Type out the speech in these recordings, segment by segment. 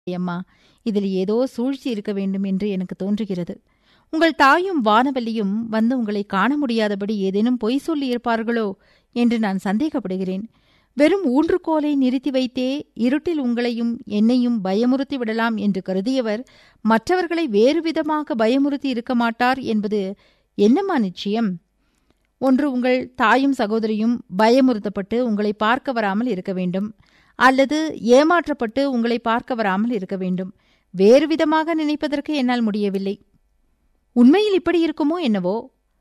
அம்மா இதில் ஏதோ சூழ்ச்சி இருக்க வேண்டும் என்று எனக்கு தோன்றுகிறது உங்கள் தாயும் வானவல்லியும் வந்து உங்களை காண முடியாதபடி ஏதேனும் பொய் சொல்லியிருப்பார்களோ என்று நான் சந்தேகப்படுகிறேன் வெறும் ஊன்றுகோலை நிறுத்தி வைத்தே இருட்டில் உங்களையும் என்னையும் பயமுறுத்தி விடலாம் என்று கருதியவர் மற்றவர்களை வேறு விதமாக பயமுறுத்தி இருக்க மாட்டார் என்பது என்னம்மா நிச்சயம் ஒன்று உங்கள் தாயும் சகோதரியும் பயமுறுத்தப்பட்டு உங்களை பார்க்க வராமல் இருக்க வேண்டும் அல்லது ஏமாற்றப்பட்டு உங்களை பார்க்க வராமல் இருக்க வேண்டும் வேறு விதமாக நினைப்பதற்கு என்னால் முடியவில்லை உண்மையில் இப்படி இருக்குமோ என்னவோ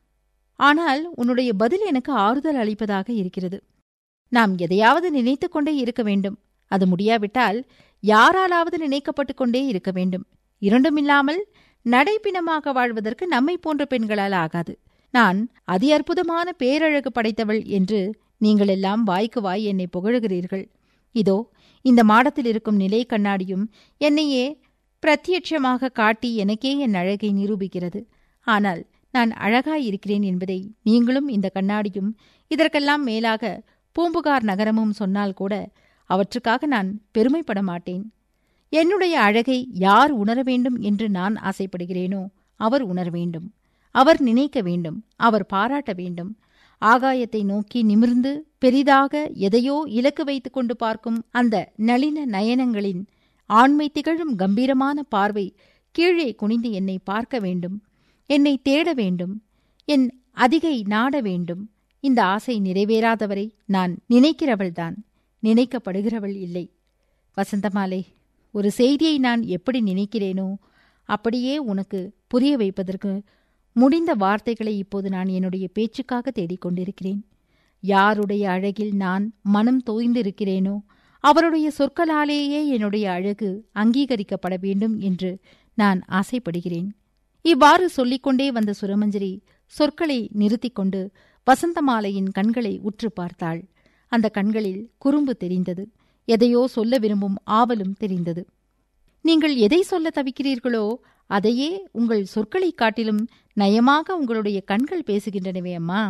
ஆனால் உன்னுடைய பதில் எனக்கு ஆறுதல் அளிப்பதாக இருக்கிறது நாம் எதையாவது நினைத்துக் கொண்டே இருக்க வேண்டும் அது முடியாவிட்டால் யாராலாவது நினைக்கப்பட்டுக் கொண்டே இருக்க வேண்டும் இரண்டுமில்லாமல் நடைப்பிணமாக வாழ்வதற்கு நம்மை போன்ற பெண்களால் ஆகாது நான் அதி அற்புதமான பேரழகு படைத்தவள் என்று நீங்கள் எல்லாம் வாய்க்கு வாய் என்னை புகழுகிறீர்கள் இதோ இந்த மாடத்தில் இருக்கும் நிலை கண்ணாடியும் என்னையே பிரத்யட்சமாக காட்டி எனக்கே என் அழகை நிரூபிக்கிறது ஆனால் நான் அழகாயிருக்கிறேன் என்பதை நீங்களும் இந்த கண்ணாடியும் இதற்கெல்லாம் மேலாக பூம்புகார் நகரமும் சொன்னால் கூட அவற்றுக்காக நான் பெருமைப்பட மாட்டேன் என்னுடைய அழகை யார் உணர வேண்டும் என்று நான் ஆசைப்படுகிறேனோ அவர் உணர வேண்டும் அவர் நினைக்க வேண்டும் அவர் பாராட்ட வேண்டும் ஆகாயத்தை நோக்கி நிமிர்ந்து பெரிதாக எதையோ இலக்கு வைத்துக் கொண்டு பார்க்கும் அந்த நளின நயனங்களின் ஆண்மை திகழும் கம்பீரமான பார்வை கீழே குனிந்து என்னை பார்க்க வேண்டும் என்னை தேட வேண்டும் என் அதிகை நாட வேண்டும் இந்த ஆசை நிறைவேறாதவரை நான் நினைக்கிறவள்தான் நினைக்கப்படுகிறவள் இல்லை வசந்தமாலே ஒரு செய்தியை நான் எப்படி நினைக்கிறேனோ அப்படியே உனக்கு புரிய வைப்பதற்கு முடிந்த வார்த்தைகளை இப்போது நான் என்னுடைய பேச்சுக்காக தேடிக்கொண்டிருக்கிறேன் யாருடைய அழகில் நான் மனம் தோய்ந்திருக்கிறேனோ அவருடைய சொற்களாலேயே என்னுடைய அழகு அங்கீகரிக்கப்பட வேண்டும் என்று நான் ஆசைப்படுகிறேன் இவ்வாறு சொல்லிக்கொண்டே வந்த சுரமஞ்சரி சொற்களை நிறுத்திக் கொண்டு வசந்தமாலையின் கண்களை உற்று பார்த்தாள் அந்த கண்களில் குறும்பு தெரிந்தது எதையோ சொல்ல விரும்பும் ஆவலும் தெரிந்தது நீங்கள் எதை சொல்ல தவிக்கிறீர்களோ அதையே உங்கள் சொற்களைக் காட்டிலும் நயமாக உங்களுடைய கண்கள் பேசுகின்றனவே அம்மா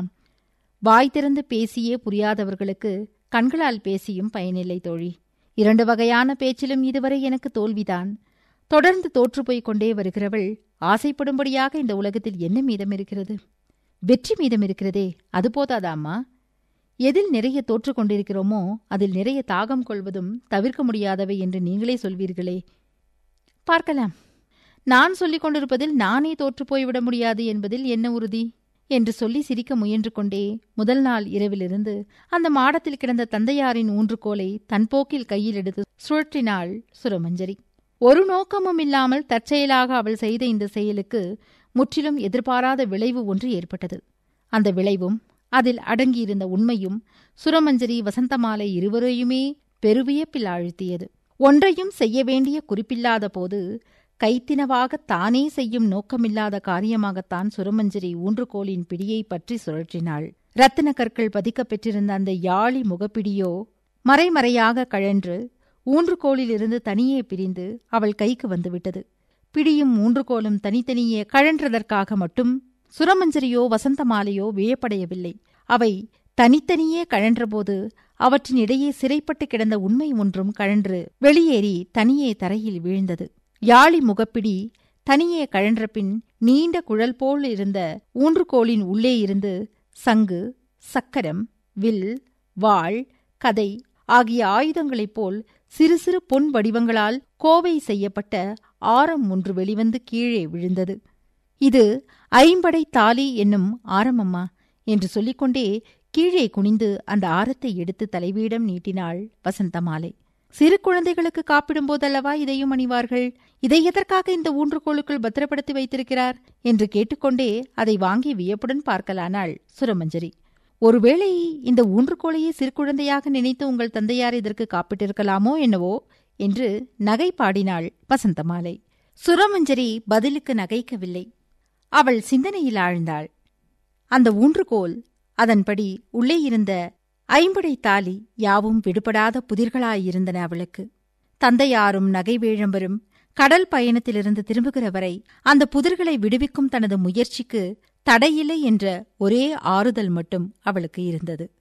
வாய் திறந்து பேசியே புரியாதவர்களுக்கு கண்களால் பேசியும் பயனில்லை தோழி இரண்டு வகையான பேச்சிலும் இதுவரை எனக்கு தோல்விதான் தொடர்ந்து தோற்றுப்போய்க் கொண்டே வருகிறவள் ஆசைப்படும்படியாக இந்த உலகத்தில் என்ன மீதம் இருக்கிறது வெற்றி மீதம் இருக்கிறதே அது போதாதாம்மா எதில் நிறைய தோற்று கொண்டிருக்கிறோமோ அதில் நிறைய தாகம் கொள்வதும் தவிர்க்க முடியாதவை என்று நீங்களே சொல்வீர்களே பார்க்கலாம் நான் சொல்லிக் கொண்டிருப்பதில் நானே தோற்று போய்விட முடியாது என்பதில் என்ன உறுதி என்று சொல்லி சிரிக்க முயன்று கொண்டே முதல் நாள் இரவிலிருந்து அந்த மாடத்தில் கிடந்த தந்தையாரின் ஊன்றுகோலை தன் போக்கில் கையில் எடுத்து சுழற்றினாள் சுரமஞ்சரி ஒரு நோக்கமும் இல்லாமல் தற்செயலாக அவள் செய்த இந்த செயலுக்கு முற்றிலும் எதிர்பாராத விளைவு ஒன்று ஏற்பட்டது அந்த விளைவும் அதில் அடங்கியிருந்த உண்மையும் சுரமஞ்சரி வசந்தமாலை இருவரையுமே பெருவியப்பில் ஆழ்த்தியது ஒன்றையும் செய்ய வேண்டிய குறிப்பில்லாத போது கைத்தினவாக தானே செய்யும் நோக்கமில்லாத காரியமாகத்தான் சுரமஞ்சரி ஊன்றுகோலின் பிடியை பற்றி சுழற்றினாள் ரத்தின கற்கள் பதிக்கப் பெற்றிருந்த அந்த யாழி முகப்பிடியோ மறைமறையாக கழன்று ஊன்றுகோலிலிருந்து தனியே பிரிந்து அவள் கைக்கு வந்துவிட்டது பிடியும் ஊன்றுகோலும் தனித்தனியே கழன்றதற்காக மட்டும் சுரமஞ்சரியோ வசந்தமாலையோ வியப்படையவில்லை அவை தனித்தனியே கழன்றபோது அவற்றின் இடையே சிறைப்பட்டு கிடந்த உண்மை ஒன்றும் கழன்று வெளியேறி தனியே தரையில் வீழ்ந்தது யாழி முகப்பிடி தனியே கழன்றபின் நீண்ட குழல் போல் இருந்த ஊன்றுகோலின் உள்ளே இருந்து சங்கு சக்கரம் வில் வாள் கதை ஆகிய ஆயுதங்களைப் போல் சிறு சிறு பொன் வடிவங்களால் கோவை செய்யப்பட்ட ஆரம் ஒன்று வெளிவந்து கீழே விழுந்தது இது ஐம்படை தாலி என்னும் ஆரமம்மா என்று சொல்லிக்கொண்டே கீழே குனிந்து அந்த ஆரத்தை எடுத்து தலைவீடம் நீட்டினாள் வசந்தமாலை சிறு குழந்தைகளுக்கு காப்பிடும் போதல்லவா இதையும் அணிவார்கள் இதை எதற்காக இந்த ஊன்றுகோளுக்குள் பத்திரப்படுத்தி வைத்திருக்கிறார் என்று கேட்டுக்கொண்டே அதை வாங்கி வியப்புடன் பார்க்கலானாள் சுரமஞ்சரி ஒருவேளை இந்த ஊன்றுகோளையே சிறு குழந்தையாக நினைத்து உங்கள் தந்தையார் இதற்கு காப்பிட்டிருக்கலாமோ என்னவோ என்று நகை பாடினாள் வசந்தமாலை சுரமஞ்சரி பதிலுக்கு நகைக்கவில்லை அவள் சிந்தனையில் ஆழ்ந்தாள் அந்த ஊன்றுகோல் அதன்படி உள்ளே இருந்த ஐம்படை தாலி யாவும் விடுபடாத புதிர்களாயிருந்தன அவளுக்கு தந்தையாரும் நகை வேழம்பரும் கடல் பயணத்திலிருந்து திரும்புகிற வரை அந்த புதிர்களை விடுவிக்கும் தனது முயற்சிக்கு தடையில்லை என்ற ஒரே ஆறுதல் மட்டும் அவளுக்கு இருந்தது